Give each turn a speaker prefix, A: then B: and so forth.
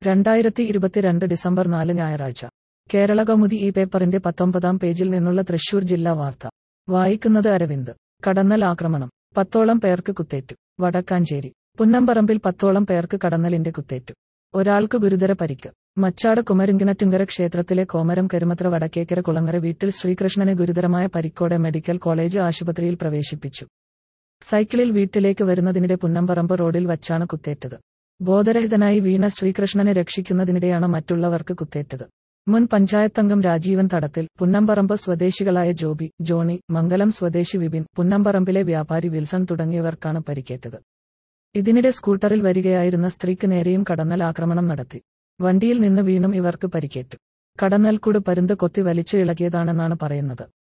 A: രണ്ടായിരത്തി ഇരുപത്തിരണ്ട് ഡിസംബർ നാല് ഞായറാഴ്ച കേരള കൗമുദി ഈ പേപ്പറിന്റെ പത്തൊമ്പതാം പേജിൽ നിന്നുള്ള തൃശൂർ ജില്ലാ വാർത്ത വായിക്കുന്നത് അരവിന്ദ് കടന്നൽ ആക്രമണം പത്തോളം പേർക്ക് കുത്തേറ്റു വടക്കാഞ്ചേരി പുന്നമ്പറമ്പിൽ പത്തോളം പേർക്ക് കടന്നലിന്റെ കുത്തേറ്റു ഒരാൾക്ക് ഗുരുതര പരിക്ക് മച്ചാട് കുമരങ്കിണറ്റുങ്കര ക്ഷേത്രത്തിലെ കോമരം കരുമത്ര വടക്കേക്കര കുളങ്ങര വീട്ടിൽ ശ്രീകൃഷ്ണനെ ഗുരുതരമായ പരിക്കോടെ മെഡിക്കൽ കോളേജ് ആശുപത്രിയിൽ പ്രവേശിപ്പിച്ചു സൈക്കിളിൽ വീട്ടിലേക്ക് വരുന്നതിനിടെ പുന്നമ്പറമ്പ് റോഡിൽ വച്ചാണ് കുത്തേറ്റത് ബോധരഹിതനായി വീണ ശ്രീകൃഷ്ണനെ രക്ഷിക്കുന്നതിനിടെയാണ് മറ്റുള്ളവർക്ക് കുത്തേറ്റത് മുൻ പഞ്ചായത്തംഗം രാജീവൻ തടത്തിൽ പുന്നമ്പറമ്പ് സ്വദേശികളായ ജോബി ജോണി മംഗലം സ്വദേശി വിപിൻ പുന്നമ്പറമ്പിലെ വ്യാപാരി വിൽസൺ തുടങ്ങിയവർക്കാണ് പരിക്കേറ്റത് ഇതിനിടെ സ്കൂട്ടറിൽ വരികയായിരുന്ന സ്ത്രീക്ക് നേരെയും കടന്നൽ ആക്രമണം നടത്തി വണ്ടിയിൽ നിന്ന് വീണും ഇവർക്ക് പരിക്കേറ്റു കടന്നൽക്കൂട് പരുന്ത് കൊത്തി വലിച്ചു ഇളകിയതാണെന്നാണ് പറയുന്നത്